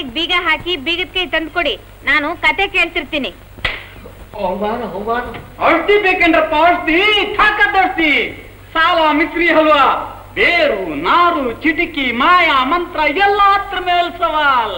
ಮನೆಗ್ ಬೀಗ ಹಾಕಿ ಬೀಗದ ಕೈ ತಂದ್ಕೊಡಿ ನಾನು ಕತೆ ಕೇಳ್ತಿರ್ತೀನಿ ಅವಮಾನ ಅವಮಾನ ಔಷಧಿ ಬೇಕೇನ್ರಪ್ಪ ಔಷಧಿ ತಾಕತ್ ಔಷಧಿ ಸಾಲ ಮಿಸ್ರಿ ಹಲ್ವಾ ಬೇರು ನಾರು ಚಿಟಿಕಿ ಮಾಯ ಮಂತ್ರ ಎಲ್ಲ ಹತ್ರ ಮೇಲ್ ಸವಾಲ್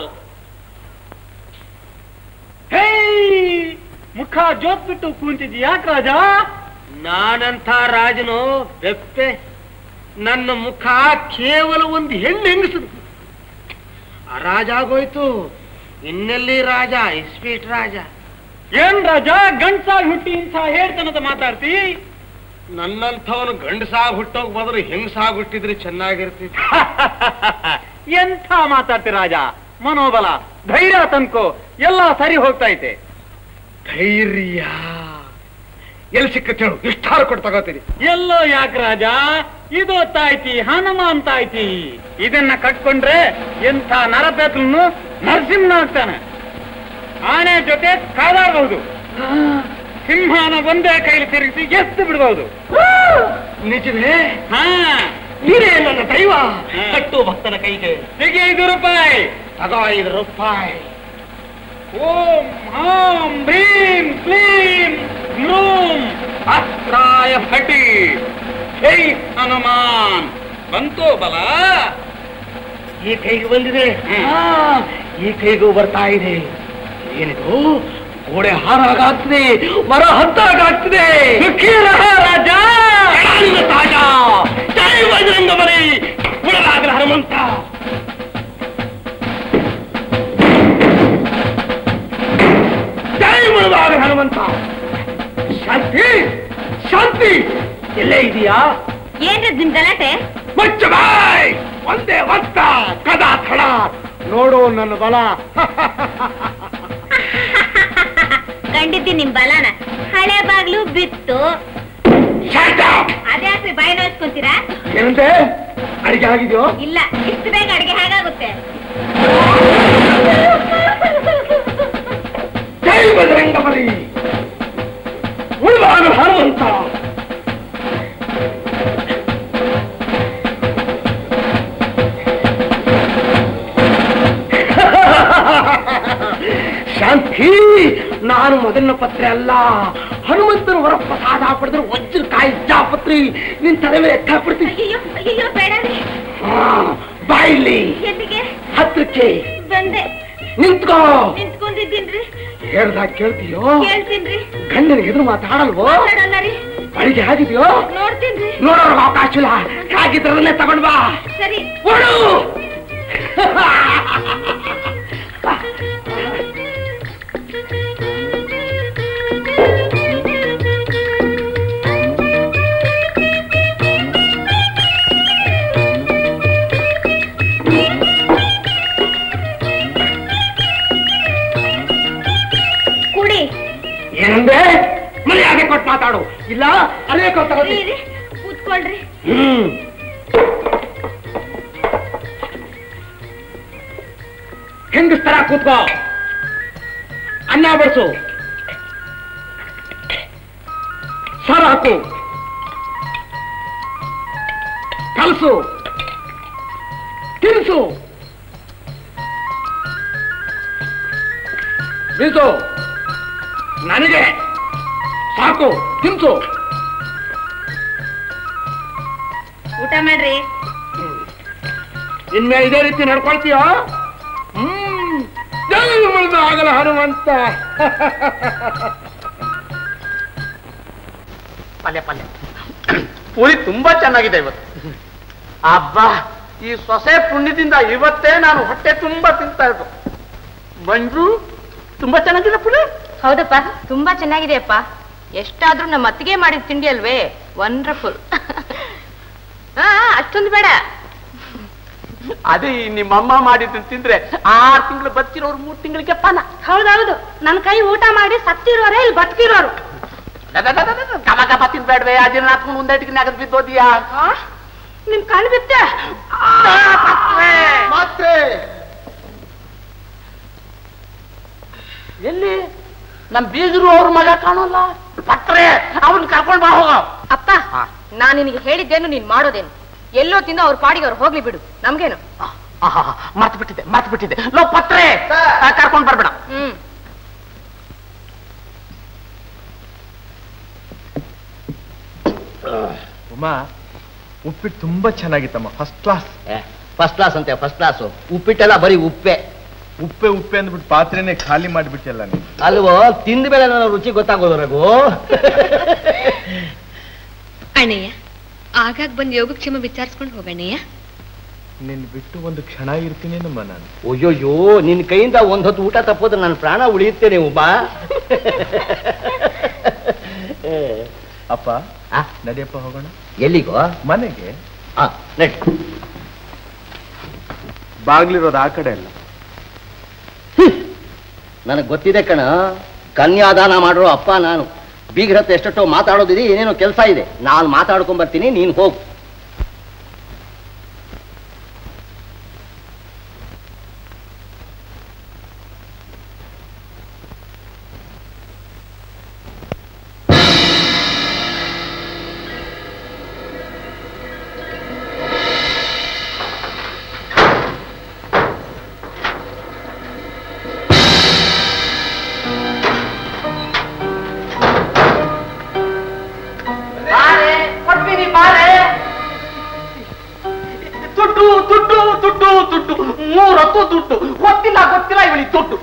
ಹೇ ಮುಖ ಜೋತ್ ಬಿಟ್ಟು ಕೂಂತಿದ್ದಿ ಯಾಕೆ ರಾಜ ನಾನಂಥ ರಾಜನು ಬೆಪ್ಪೆ ನನ್ನ ಮುಖ ಕೇವಲ ಒಂದು ಹೆಣ್ಣು ಹೆಂಗಸದು ಆ ರಾಜ ಆಗೋಯ್ತು ಇನ್ನೆಲ್ಲಿ ರಾಜ ಇಸ್ಪೀಟ್ ರಾಜ ಏನ್ ರಾಜ ಗಂಡ್ಸಾಗಿ ಹುಟ್ಟಿ ಇಂಥ ಹೇಳ್ತಾನಂತ ಮಾತಾಡ್ತಿ ನನ್ನಂಥವನು ಗಂಡಸಾಗಿ ಹುಟ್ಟೋಗ್ ಬದಲು ಹೆಂಗಸಾಗಿ ಹುಟ್ಟಿದ್ರೆ ಚೆನ್ನಾಗಿರ್ತಿತ್ತು ಎಂಥ ಮಾತಾಡ್ತಿ ರಾಜ ಮನೋಬಲ ಧೈರ್ಯ ತನ್ಕೋ ಎಲ್ಲ ಸರಿ ಹೋಗ್ತಾ ಐತೆ ಧೈರ್ಯ ಎಲ್ಲಿ ಸಿಕ್ಕತ್ತೇಳು ಇಷ್ಟಾರು ಕೊಟ್ಟು ತಗೋತೀನಿ ಎಲ್ಲೋ ಯಾಕೆ ರಾಜ ಇದು ತಾಯ್ತಿ ಹನುಮಾನ್ ತಾಯ್ತಿ ಇದನ್ನ ಕಟ್ಕೊಂಡ್ರೆ ಎಂಥ ನರಪೇತ್ರನು ನರಸಿಂಹ ಆಗ್ತಾನೆ ಆನೆ ಜೊತೆ ಕಾದಾಡಬಹುದು ಸಿಂಹನ ಒಂದೇ ಕೈಲಿ ತಿರುಗಿಸಿ ಎತ್ತು ಬಿಡಬಹುದು ನಿಜವೇ ಹಾ ನೀನೇ ನನ್ನ ದೈವ ಹಾ. ಕಟ್ಟು ಭಕ್ತನ ಕೈಗೆ ಸಿಗಿ ಐದು ರೂಪಾಯಿ ತಗೋ ಐದು ರೂಪಾಯಿ ಓಂ ಹಾಂ ಭೀಂ ಕ್ಲೀಂ ಗ್ಲೂಂ ಅಸ್ತ್ರಾಯ ಭಟಿ ಜೈ ಹನುಮಾನ್ ಬಂತು ಬಲ ಈ ಕೈಗೆ ಬಂದಿದೆ ಹ್ಮ್. ಆ, ಈ ಕೈಗೂ ಬರ್ತಾ ಇದೆ ಏನಿದು ಗೋಡೆ ಹಾರಾಗಾಗ್ತದೆ ಮರ ಹತ್ತಾಗಾಗ್ತದೆ ಸುಖಿ ರಹ ರಾಜ ಕಡಾಲಿನ ತಾಜ ಜೈ ಬಜರಂಗ ಬಲಿ ಉಳಲಾಗಲ ಹನುಮಂತ ಜೈ ಮುಳುಗಾಗಲ ಹನುಮಂತ ಶಾಂತಿ ಶಾಂತಿ ಎಲ್ಲೇ ಇದೆಯಾ ಏನ್ರಿ ನಿಮ್ ಗಲಾಟೆ ಮುಚ್ಚ ಬಾಯ್ ಒಂದೇ ಒತ್ತ ಕದಾ ಥಳ ನೋಡು ನನ್ನ ಬಲ ಕಂಡಿದ್ದಿ ನಿಮ್ ಬಲಾನ ಹಳೆ ಬಾಗ್ಲು ಬಿತ್ತು Shut up! ಅದ್ಯಾಕ್ರಿ ಬಾಯಿ ನೋಯಿಸ್ಕೊಂತೀರಾ ಏನಂತೆ ಅಡಿಗೆ ಆಗಿದೆಯೋ ಇಲ್ಲ ಇಷ್ಟು ಬೇಗ ಅಡಿಗೆ ಹೇಗಾಗುತ್ತೆ ಜೈ ಬಜರಂಗ ಬಲಿ ಉಳ್ವಾಗಲ ಹನುಮಂತ ಶಾಂತಿ ನಾನು ಮೊದಲಿನ ಪತ್ರೆ ಅಲ್ಲ ಹನುಮಂತನ ವರಪ್ರಸಾದ ಪಡೆದ್ರೆ ವಜ್ರ ಕಾಯಿ ಜಾಪತ್ರಿ ನಿನ್ ತಲೆ ಮೇಲೆ ಎಕ್ಕ ಬಿಡ್ತೀನಿ ಅಯ್ಯೋ ಅಯ್ಯೋ ಬೇಡ ರೀ ಹಾ, ಬಾಯಿಲಿ ಎಲ್ಲಿಗೆ ಹತ್ರಕ್ಕೆ ಬಂದೆ ನಿಂತ್ಕೋ ನಿಂತ್ಕೊಂಡಿದ್ದೀನ್ರಿ ಹೇಳ್ದಾಗ ಕೇಳ್ತೀಯೋ ಕೇಳ್ತೀನ್ರಿ ಗಂಡನಿಗೆ ಎದುರು ಮಾತಾಡಲ್ವೋ ಮಾತಾಡಲ್ಲ ರೀ ಅಡಿಗೆ ಆಗಿದೆಯೋ ನೋಡ್ತೀನ್ರಿ ನೋಡೋರ್ಗ ಅವಕಾಶ ಇಲ್ಲ ಹಾಗಿದ್ರನ್ನೇ ತಗೊಂಡ್ ಬಾ ಸರಿ ಓಡು ಕುಡಿ ಏನಂದ್ರೆ ಮರ್ಯಾದೆ ಕೊಟ್ಟು ಮಾತಾಡು ಇಲ್ಲ ಅಲ್ಲೇ ಕೊಟ್ಟು ರೀ ತಗೋತೀನಿ ರೀ ಕೂತ್ಕೊಳ್ರಿ ಹ್ಮ್ ಹೆಂಗಸ್ತರ ಕೂತ್ಕೋ ಅನ್ನ ಬಡಿಸು ಸಾರು ಹಾಕು ಕಲಸು ತಿನ್ಸು ಬೀಸು ನನಗೆ ಸಾಕು ತಿನ್ಸು ಊಟ ಮಾಡ್ರಿ ಇನ್ಮೇ ಇದೇ ರೀತಿ ನಡ್ಕೊಳ್ತೀಯ ಹ್ಮ್ ಜೈ ಮುಳ್ದು ಆಗಲ್ಲ ಹನುಮಂತ ಪಲ್ಯ ಪಲ್ಯ ಪೂರಿ ತುಂಬಾ ಚೆನ್ನಾಗಿದೆ ಇವತ್ತು ಅಬ್ಬಾ ಈ ಸೊಸೆ ಪುಣ್ಯದಿಂದ ಇವತ್ತೇ ನಾನು ಹೊಟ್ಟೆ ತುಂಬಾ ತಿಂತಾ ಇದ್ದು ಮಂಜು ತುಂಬಾ ಚೆನ್ನಾಗಿದೆ ಪುಳಿ ಹೌದಪ್ಪ ತುಂಬಾ ಚೆನ್ನಾಗಿದೆಯಪ್ಪ ಎಷ್ಟಾದ್ರೂ ನಮ್ಮ ಅತ್ತಿಗೆ ಮಾಡಿದ ತಿಂಡಿ ಅಲ್ವೇ ವಂಡರ್ಫುಲ್ ಹಾ ಅಷ್ಟೊಂದು ಬೇಡ ಅದೇ ಈ ನಿಮ್ಮಮ್ಮ ಮಾಡಿದ್ದು ತಿಂದ್ರೆ ಆರು ತಿಂಗಳು ಬತ್ತಿರೋರು ಮೂರು ತಿಂಗಳಿಗೆ ಪಾನ ಹೌದೌದು ನನ್ನ ಕೈ ಊಟ ಮಾಡಿ ಸತ್ತಿರೋರೇ ಇಲ್ಲಿ ಬದುಕಿರೋರು ಗಮ ಗಮ ತಿನ್ಬೇಡ್ವೆ ಅದಿನ ಹಾಕೊಂಡು ಒಂದೇಟಿಗೆ ನಗದ್ ಬಿದ್ದೋದಿಯಾ ನಿಮ್ ಕಣ್ ಬಿತ್ತೆ ಮತ್ತೆ ಎಲ್ಲಿ ನಮ್ ಬೀಗರು ಅವ್ರ ಮಗ ಕಾಣೋಲ್ಲ ಪಟ್ರೆ ಅವನ್ ಕರ್ಕೊಂಡ್ ಬಾ ಹೋಗ ಅಪ್ಪ ನಾನ್ ನಿನಗೆ ಹೇಳಿದ್ದೇನು ನೀನ್ ಮಾಡೋದೇನು ಎಲ್ಲೋ ತಿಂದು ಅವ್ರ ಪಾಡಿಗೆ ಅವ್ರು ಹೋಗ್ಲಿ ಬಿಡು ನಮ್ಗೇನು ಮರ್ತು ಬಿಟ್ಟಿದೆ ಮರ್ತು ಬಿಟ್ಟಿದೆ ಲೋ ಪತ್ರೆ ಆ, ಕರ್ಕೊಂಡ್ ಬರ್ಬೇಡ ಹ್ಮ್ ಉಮಾ ಉಪ್ಪಿಟ್ಟು ತುಂಬಾ ಚೆನ್ನಾಗಿತ್ತಮ್ಮ ಫಸ್ಟ್ ಕ್ಲಾಸ್ ಫಸ್ಟ್ ಕ್ಲಾಸ್ ಅಂತೆ ಫಸ್ಟ್ ಕ್ಲಾಸು ಉಪ್ಪಿಟ್ಟೆಲ್ಲ ಬರೀ ಉಪ್ಪೆ ಉಪ್ಪೆ ಉಪ್ಪೆ ಅಂದ್ಬಿಟ್ಟು ಪಾತ್ರೆನೇ ಖಾಲಿ ಮಾಡಿಬಿಟ್ಟಿಲ್ಲ ನೀನು ಅಲ್ವೋ ತಿಂದ ಮೇಲೆ ನನ್ನ ರುಚಿ ಗೊತ್ತಾಗೋದು ರಘು ಅಣ್ಣಯ್ಯ ಆಗಾಗ ಬಂದು ಯೋಗಕ್ಷೇಮ ವಿಚಾರಿಸ್ಕೊಂಡು ಹೋಗಣ್ಣಯ್ಯ ನಿನ್ ಬಿಟ್ಟು ಒಂದು ಕ್ಷಣ ಇರ್ತೀನೇನಮ್ಮ ನಾನು ಅಯ್ಯೋಯ್ಯೋ ನಿನ್ ಕೈಯಿಂದ ಒಂದ್ ಹೊತ್ತು ಊಟ ತಪ್ಪೋದ್ರೆ ನನ್ನ ಪ್ರಾಣ ಉಳಿಯುತ್ತೇನೆ ಉಮಾ ಅಪ್ಪ ಆ, ನಡಿಯಪ್ಪ ಹೋಗೋಣ ಎಲ್ಲಿಗೋ ಮನೆಗೆ ಆ, ನಡಿ ಬಾಗ್ಲಿರೋದು ಆ ಕಡೆ ಅಲ್ಲ ನನಗೆ ಗೊತ್ತಿದೆ ಕಣ ಕನ್ಯಾದಾನ ಮಾಡಿರೋ ಅಪ್ಪ ನಾನು ಬೀಗ್ರ ಹತ್ರ ಎಷ್ಟೆಷ್ಟೋ ಮಾತಾಡೋದಿದೆ ಏನೇನೋ ಕೆಲಸ ಇದೆ ನಾನು ಮಾತಾಡ್ಕೊಂಡ್ ಬರ್ತೀನಿ ನೀನು ಹೋಗು ಬಾರೆ ಕೊಡ್ತೀನಿ ಬಾರೆ ದುಡ್ಡು ದುಡ್ಡು ದುಡ್ಡು ದುಡ್ಡು ಮೂರತ್ತು ದುಡ್ಡು ಗೊತ್ತಿಲ್ಲ ಗೊತ್ತಿಲ್ಲ ಇವಳಿ ದುಡ್ಡು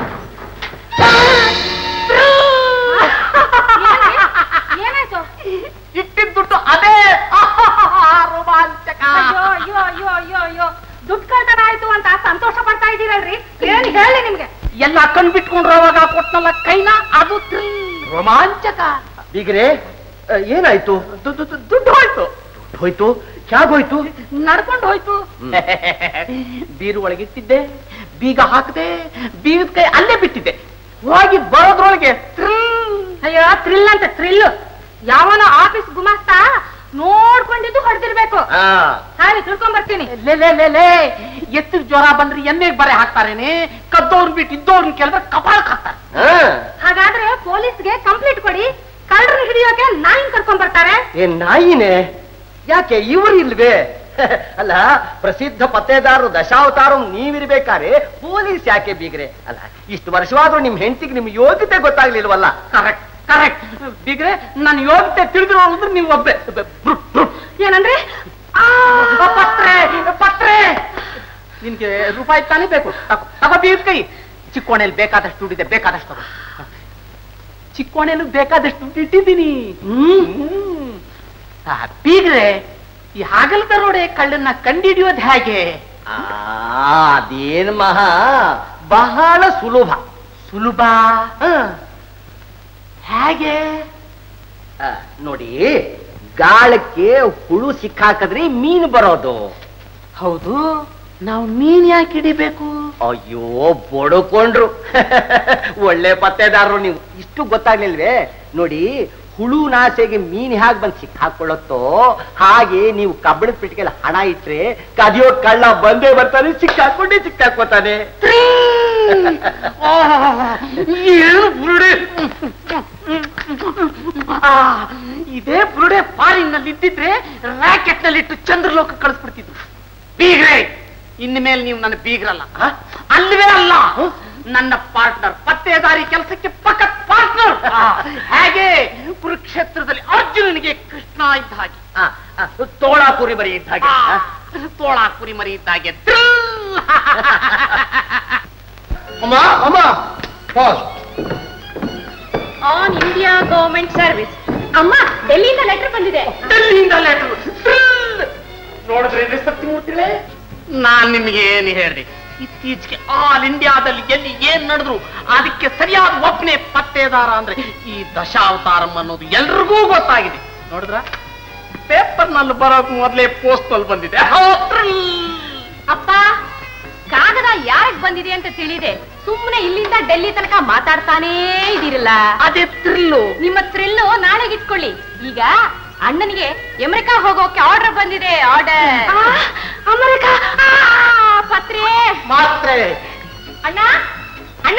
ಏನಾಯ್ತು ಇಟ್ಟಿದ್ದ ದುಡ್ಡು ಅದೇ ರೋಮಾಂಚಕ ಅಯ್ಯೋ ಅಯ್ಯೋ ಅಯ್ಯೋ ಅಯ್ಯೋ ಅಯ್ಯೋ ದುಡ್ಡು ಕಳ್ತನ ಆಯ್ತು ಅಂತ ಸಂತೋಷ ಪಡ್ತಾ ಇದ್ದೀರಲ್ರಿ ಏನ್ ಹೇಳಿ ನಿಮ್ಗೆ ಎಲ್ಲ ಕಣ್ ಬಿಟ್ಕೊಂಡ್ರವಾಗ ಕೊಟ್ನಲ್ಲ ಕೈನ ಅದು ಥ್ರಿಲ್, ರೋಮಾಂಚಕ ಬೀಗ್ರೆ ಆ, ಏನಾಯ್ತು ದು- ದು- ದು- ದುಡ್ಡು ಹೋಯ್ತು ದುಡ್ಡು ಹೋಯ್ತು ಹೇಗೋಯ್ತು ನಡ್ಕೊಂಡು ಹೋಯ್ತು ಬೀರು ಒಳಗಿಟ್ಟಿದ್ದೆ ಬೀಗ ಹಾಕದೆ ಬೀಗದ ಕೈ ಅಲ್ಲೇ ಬಿಟ್ಟಿದ್ದೆ ಹೋಗಿ ಬರೋದ್ರೊಳಗೆ ಥ್ರಿಲ್. ಅಯ್ಯೋ ಥ್ರಿಲ್ ಅಂತ ಥ್ರಿಲ್ ಯಾವನೋ ಆಫೀಸ್ ಗುಮಾಸ್ತ ನೋಡ್ಕೊಂಡಿದ್ದು ಹೊಡೆದಿರ್ಬೇಕು ಆ, ಹಾಗೆ ತಿಳ್ಕೊಂಡ್ ಬರ್ತೀನಿ ಲೇ ಲೇ ಲೇ ಲೇ ಎತ್ತಿಗೆ ಜ್ವರ ಬಂದ್ರೆ ಎಣ್ಣೆಗೆ ಬರೆ ಹಾಕ್ತಾರೇನೆ ಕದ್ದವ್ರನ್ ಬಿಟ್ಟು ಇದ್ದವ್ರನ್ನ ಕೇಳಿದ್ರೆ ಕಪಾಳಕ್ ಹಾಕ್ತಾರೆ ಆ, ಹಾಗಾದ್ರೆ ಪೊಲೀಸ್ಗೆ ಕಂಪ್ಲೇಂಟ್ ಕೊಡಿ ಕಳ್ಳರನ್ನ ಹಿಡಿಯೋಕೆ ನಾಯಿನ್ ಕರ್ಕೊಂಡ್ ಬರ್ತಾರೆ ಏನ್ ನಾಯಿನೇ ಯಾಕೆ ಇವರು ಇಲ್ವೇ ಅಲ್ಲ ಪ್ರಸಿದ್ಧ ಪತ್ತೇದಾರರು ದಶಾವತಾರ ನೀವಿರ್ಬೇಕಾರೆ ಪೊಲೀಸ್ ಯಾಕೆ ಬೀಗ್ರೆ ಅಲ್ಲ ಇಷ್ಟು ವರ್ಷವಾದ್ರೂ ನಿಮ್ ಹೆಂಡತಿಗೆ ನಿಮ್ ಯೋಗ್ಯತೆ ಗೊತ್ತಾಗ್ಲಿಲ್ವಲ್ಲ ಕರೆಕ್ಟ್ ಕರೆಕ್ಟ್ ಬಿಗ್ರೆ ನನ್ನ ಯೋಗ್ಯತೆ ತಿಳಿದಿರೋ ಅಂದ್ರೆ ನೀವು ಒಬ್ಬೆ ಬ್ರುಟ್, ಬ್ರುಟ್. ಏನಂದ್ರೆ ಆ, ಪತ್ರೆ ಪತ್ರೆ ನಿನ್ಗೆ ರೂಪಾಯಿ ತಾನೇ ಬೇಕು ತಗೋ ತಗೋ ಬೀರ್ ಕೈ ಚಿಕ್ಕೋಣೆಯಲ್ಲಿ ಬೇಕಾದಷ್ಟು ದುಡ್ಡಿದೆ ಬೇಕಾದಷ್ಟು ತಗೋ ಚಿಕ್ಕೋಣೆಯಲ್ಲಿ ಬೇಕಾದಷ್ಟು ದುಡ್ಡು ಇಟ್ಟಿದ್ದೀನಿ ಹ್ಮ್ ಆ, ಬೀಗ್ರೆ ಈ ಹಾಗಲ್ ದರೋಡೆ ಕಳ್ಳನ್ನ ಕಂಡಿಡಿಯೋದು ಹೇಗೆ ಆ, ಅದೇನ್ ಮಹಾ ಬಹಳ ಸುಲಭ ಸುಲಭ ಹೇಗೆ ಆ, ನೋಡಿ ಗಾಳಕ್ಕೆ ಹುಳು ಸಿಕ್ಕಾಕದ್ರೆ ಮೀನು ಬರೋದು ಹೌದು ನಾವು ಮೀನ್ ಯಾಕೆ ಹಿಡಿಬೇಕು ಅಯ್ಯೋ ಬಡ್ಕೊಂಡ್ರು ಒಳ್ಳೆ ಪತ್ತೇದಾರರು ನೀವು ಇಷ್ಟು ಗೊತ್ತಾಗ್ಲಿಲ್ವೇ ನೋಡಿ ಹುಳು ನಾಸೆಗೆ ಮೀನ್ ಹೇಗ್ ಬಂದ್ ಸಿಕ್ಕಾಕೊಳ್ಳುತ್ತೋ ಹಾಗೆ ನೀವು ಕಬ್ಬಣದ ಪೆಟ್ಟಿಗೆಲ್ಲ ಹಣ ಇಟ್ರೆ ಕದಿಯೋ ಕಳ್ಳ ಬಂದೇ ಬರ್ತಾನೆ ಸಿಕ್ಕಾಕೊಂಡೇ ಸಿಕ್ಕಾಕೋತಾನೆ ಏನು ಬುರುಡೆ ಆ, ಇದೇ ಬುರುಡೆ ಫಾರಿನ್ ನಲ್ಲಿ ಇದ್ದಿದ್ರೆ ರಾಕೆಟ್ ನಲ್ಲಿ ಇಟ್ಟು ಚಂದ್ರಲೋಕ ಕಳಿಸ್ಬಿಡ್ತಿದ್ರು ಬೀಗ್ರೆ ಇನ್ನು ಮೇಲೆ ನೀವು ನನ್ನ ಬೀಗ್ರಲ್ಲ ಆ? ಅಲ್ವೇ ಅಲ್ಲ ನನ್ನ ಪಾರ್ಟ್ನರ್ ಪತ್ತೇದಾರಿ ಕೆಲಸಕ್ಕೆ ಪಕ್ಕ ಪಾರ್ಟ್ನರ್ ಹೇಗೆ ಕುರುಕ್ಷೇತ್ರದಲ್ಲಿ ಅರ್ಜುನನಿಗೆ ಕೃಷ್ಣ ಇದ್ದ ಹಾಗೆ ಆ, ಆ, ತೋಳ ಕುರಿ ಬರಿ ಇದ್ದ ಹಾಗೆ ಆ, ಆ? ತೋಳ ಕುರಿ ಮರಿ ಇದ್ದ ಹಾಗೆ ಥ್ರಿಲ್! ಅಮ್ಮ ಅಮ್ಮ ಆನ್ ಇಂಡಿಯಾ ಗವರ್ಮೆಂಟ್ ಸರ್ವಿಸ್ ಅಮ್ಮ ಡೆಲ್ಲಿಯಿಂದ ಲೆಟರ್ ಬಂದಿದೆ ಡೆಲ್ಲಿಯಿಂದ ಲೆಟರ್ ನೋಡಿದ್ರೆ ಸತ್ಯಮೂರ್ತಿಗಳೇ ನಾನ್ ನಿಮ್ಗೆ ಏನು ಹೇಳ್ರಿ ಇತ್ತೀಚೆಗೆ ಆಲ್ ಇಂಡಿಯಾದಲ್ಲಿ ಎಲ್ಲಿ ಏನ್ ನಡೆದ್ರು ಅದಕ್ಕೆ ಸರಿಯಾದ ಒಪ್ಪನೆ ಪತ್ತೇದಾರ ಅಂದ್ರೆ ಈ ದಶಾವತಾರಂ ಅನ್ನೋದು ಎಲ್ರಿಗೂ ಗೊತ್ತಾಗಿದೆ ನೋಡಿದ್ರ ಪೇಪರ್ ನಲ್ಲಿ ಬರೋಕ್ ಮೊದಲೇ ಪೋಸ್ಟ್ ನಲ್ಲಿ ಬಂದಿದೆ ಅಪ್ಪ ಕಾಗದ ಯಾರಿಗ್ ಬಂದಿದೆ ಅಂತ ತಿಳಿದೆ ಸುಮ್ಮನೆ ಇಲ್ಲಿಂದ ಡೆಲ್ಲಿ ತನಕ ಮಾತಾಡ್ತಾನೇ ಇದೀರಲ್ಲ ಅದೇ ಥ್ರಿಲ್ಲು ನಿಮ್ಮ ಥ್ರಿಲ್ಲು ನಾಳೆಗೆ ಇಟ್ಕೊಳ್ಳಿ ಈಗ ಅಣ್ಣನಿಗೆ ಅಮೆರಿಕಾ ಹೋಗೋಕೆ ಆರ್ಡರ್ ಬಂದಿದೆ ಆರ್ಡರ್ ಅಮೆರಿಕಾ ಪತ್ರೆ ಮಾತ್ರೆ ಅಣ್ಣ ಅಣ್ಣ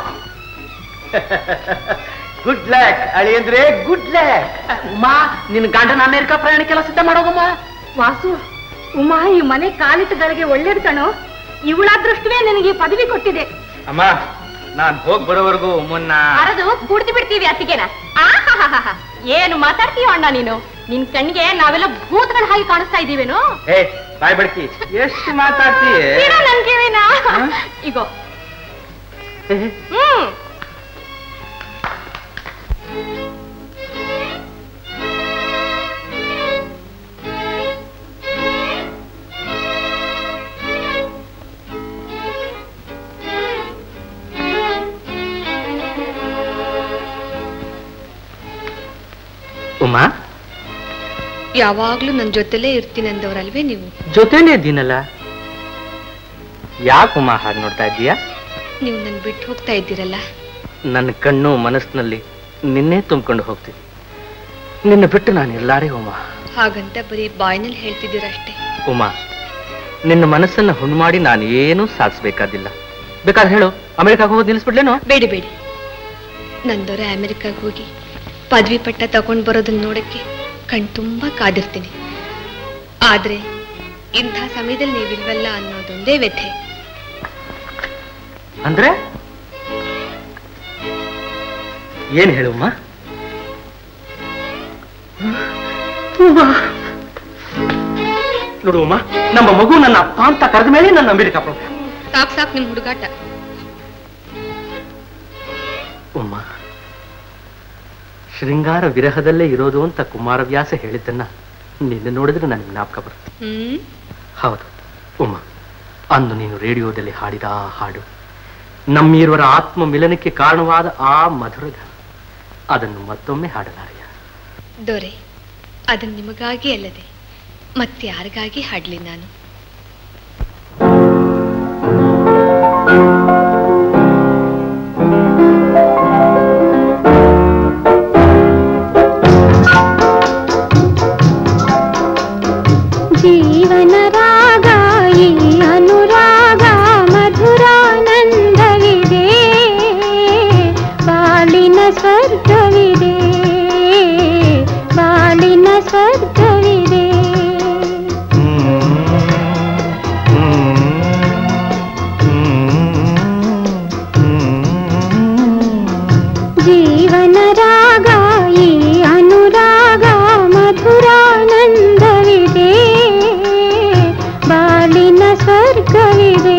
ಗುಡ್ ಲ್ಯಾಕ್ ಅಳಿಯಂದ್ರೆ ಗುಡ್ ಲ್ಯಾಕ್ ಉಮಾ ನಿನ್ ಗಂಡನ ಅಮೆರಿಕ ಪ್ರಯಾಣಕ್ಕೆಲ್ಲ ಸಿದ್ಧ ಮಾಡೋಗಮ್ಮ ವಾಸು ಉಮಾ ಈ ಮನೆ ಕಾಲಿಟ್ಟಗಳಿಗೆ ಒಳ್ಳೇದು ಕಣೋ ಇವಳ ಅದೃಷ್ಟವೇ ನಿನಗೆ ಈ ಪದವಿ ಕೊಟ್ಟಿದೆ ಅಮ್ಮ ನಾನ್ ಹೋಗ್ ಬರೋವರೆಗೂ ಮುನ್ನ ಅರದು ಕುಡ್ದು ಬಿಡ್ತೀವಿ ಅತ್ತಿಗೆನ ಆಹಾಹಾಹಾ. ಏನು ಮಾತಾಡ್ತೀಯ ಅಣ್ಣ ನೀನು ನಿನ್ ಕಣ್ಣಿಗೆ ನಾವೆಲ್ಲ ಭೂತಗಳ ಹಾಗೆ ಕಾಣಿಸ್ತಾ ಇದೀವೇನು ಏ ಬಾಯ್ ಬಡ್ಕಿ ಎಷ್ಟು ಮಾತಾಡ್ತೀಯ ಇರೋ ನನ್ ಕಿವಿನ ಇಗೋ ಹ್ಮ್ ಉಮಾ ಯಾವಾಗ್ಲೂ ನನ್ ಜೊತೆಲೇ ಇರ್ತೀನಿ ಅಂದವ್ರಲ್ವೇ ನೀವು ಜೊತೆನೇ ಇದ್ದೀನಲ್ಲ ಯಾಕೆ ಉಮಾ ಹಾಗೆ ನೋಡ್ತಾ ಇದ್ದೀಯಾ ನೀವು ನನ್ ಬಿಟ್ಟು ಹೋಗ್ತಾ ಇದ್ದೀರಲ್ಲ ನನ್ನ ಕಣ್ಣು ಮನಸ್ಸಿನಲ್ಲಿ ನಿನ್ನೆ ತುಂಬಿಕೊಂಡು ಹೋಗ್ತೀನಿ ನಿನ್ನ ಬಿಟ್ಟು ನಾನು ಎಲ್ಲಾರೇ ಉಮಾ ಹಾಗಂತ ಬರೀ ಬಾಯ್ನಲ್ಲಿ ಹೇಳ್ತಿದ್ದೀರಷ್ಟೇ ಉಮಾ ನಿನ್ನ ಮನಸ್ಸನ್ನ ಹುಣ್ಣು ಮಾಡಿ ನಾನು ಏನೂ ಸಾಧಿಸ್ಬೇಕಾದಿಲ್ಲ ಬೇಕಾದ್ರೆ ಹೇಳು ಅಮೆರಿಕಾಗ ಹೋಗೋದು ನಿಲ್ಲಿಸ್ಬಿಡ್ಲೇನೋ ಬೇಡಿ ಬೇಡಿ ನಂದೊರೆ ಅಮೆರಿಕಾಗ್ ಹೋಗಿ ಪದವಿ ಪಟ್ಟ ತಗೊಂಡ್ ಬರೋದನ್ನ ನೋಡಕ್ಕೆ ಕಣ್ ತುಂಬಾ ಕಾದಿರ್ತೀನಿ ಆದ್ರೆ ಇಂಥ ಸಮಯದಲ್ಲಿ ನೀವಿಲ್ವಲ್ಲ ಅನ್ನೋದೊಂದೇ ವ್ಯಥೆ ಅಂದ್ರೆ ಏನ್ ಹೇಳುಮ್ಮ ನೋಡು ಉಮ್ಮ ನಮ್ಮ ಮಗು ನನ್ನ ಅಪ್ಪ ಅಂತ ಕರೆದ ಮೇಲೆ ನನ್ನ ಅಮೆರಿಕ ಪ್ರವೇಶ. ಸಾಕ್ ಸಾಕ್ ನಿಮ್ ಹುಡುಗಾಟ ಉಮ್ಮ ಶೃಂಗಾರ ವಿರಹದಲ್ಲೇ ಇರೋದು ಅಂತ ಕುಮಾರವ್ಯಾಸ ಹೇಳಿದ್ದನ್ನ ನಿನ್ನೆ ನೋಡಿದ್ರೆ ನನಗೆ ಜ್ಞಾಪಕ ಬರುತ್ತೆ ಹ್ಮ್ ಹೌದು ಉಮ್ಮ ಅಂದು ನೀನು ರೇಡಿಯೋದಲ್ಲಿ ಹಾಡಿದ ಆ ಹಾಡು ನಮ್ಮಿರುವರ ಆತ್ಮ ಮಿಲನಕ್ಕೆ ಕಾರಣವಾದ ಆ ಮಧುರ ಗಾನ ಅದನ್ನು ಮತ್ತೊಮ್ಮೆ ಹಾಡಲಾರೆಯ ದೊರೆ ಅದನ್ನ ನಿಮಗಾಗಿ ಅಲ್ಲದೆ ಮತ್ಯಾರಿಗಾಗಿ ಹಾಡ್ಲಿ ನಾನು ಜೀವನ ರಾಗ ಈ ಅನುರಾಗ ಮಧುರಾನಂದವಿದೆ ಬಾಳಿನ ಸ್ವರ್ಗವಿದೆ ಬಾಳಿನ ಸ್ವರ್ಗವಿದೆ ಜೀವನ ರಾಗ ಈ ಅನುರಾಗ ಮಧುರಾನಂದವಿದೆ ಬಾಳಿನ ಸ್ವರ್ಗವಿದೆ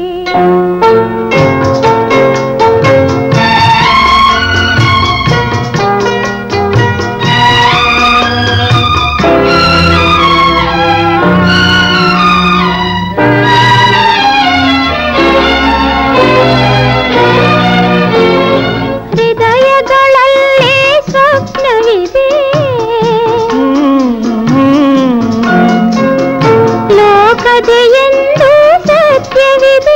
ಹೃದಯಗಳಲ್ಲೇ ಸ್ವಪ್ನವಿದೆ ಲೋಕದೆಯೆಂದು ಸತ್ಯವಿದೆ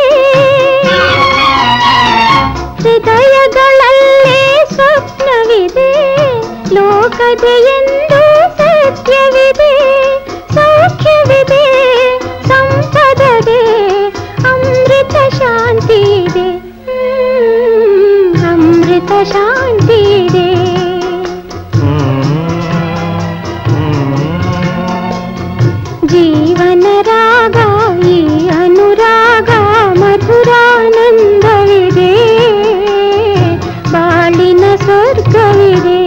ಹೃದಯಗಳಲ್ಲೇ ಸ್ವಪ್ನವಿದೆ ಲೋಕದೆಯೆಂದು ಸತ್ಯವಿದೆ ಸೌಖ್ಯವಿದೆ ಸಂಪದದೆ ಅಮೃತ ಶಾಂತಿ ಇದೆ ಹ್ಮ್, ಅಮೃತ ಶಾಂತಿ ಇದೆ ಜೀವನ ರಾಗ ಈ ಅನುರಾಗ ಮಧುರಾನಂದವಿದೆ ಬಾಳಿನ ಸ್ವರ್ಗವಿದೆ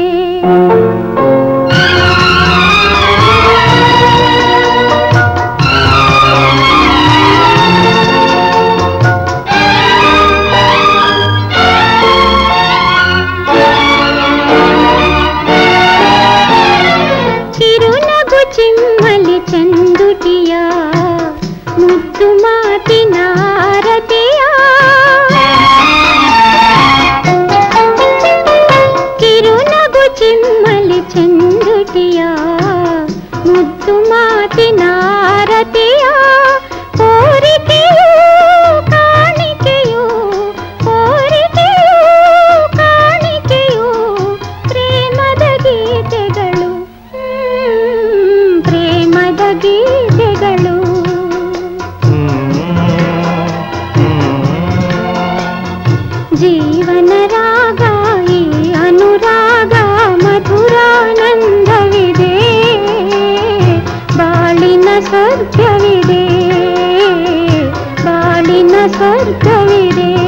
ಕಿರುನಗು ಚಿಮ್ಮಲಿ ಚಂದುಟಿಯ ಮುದ್ದು ಮಾತಿನ ಆರತಿಯ ಕಿರುನಗು ಚಿಮ್ಮಲಿ ಚಂದುಟಿಯ ಮುದ್ದು ಮಾತಿನ ಆರತಿಯ ಕೋರಿಕೆಯು ಕಾಣಿಕೆಯು ಕೋರಿಕೆಯು ಕಾಣಿಕೆಯು ಪ್ರೇಮದ ಗೀತೆಗಳು ಹ್ಮ್, ಪ್ರೇಮದ ಗೀತೆಗಳು ಜೀವನ ರಾಗ ಈ ಅನುರಾಗ ಮಧುರಾನಂದವಿದೆ ಬಾಳಿನ ಸ್ವರ್ಗವಿದೆ ಬಾಳಿನ ಸ್ವರ್ಗವಿದೆ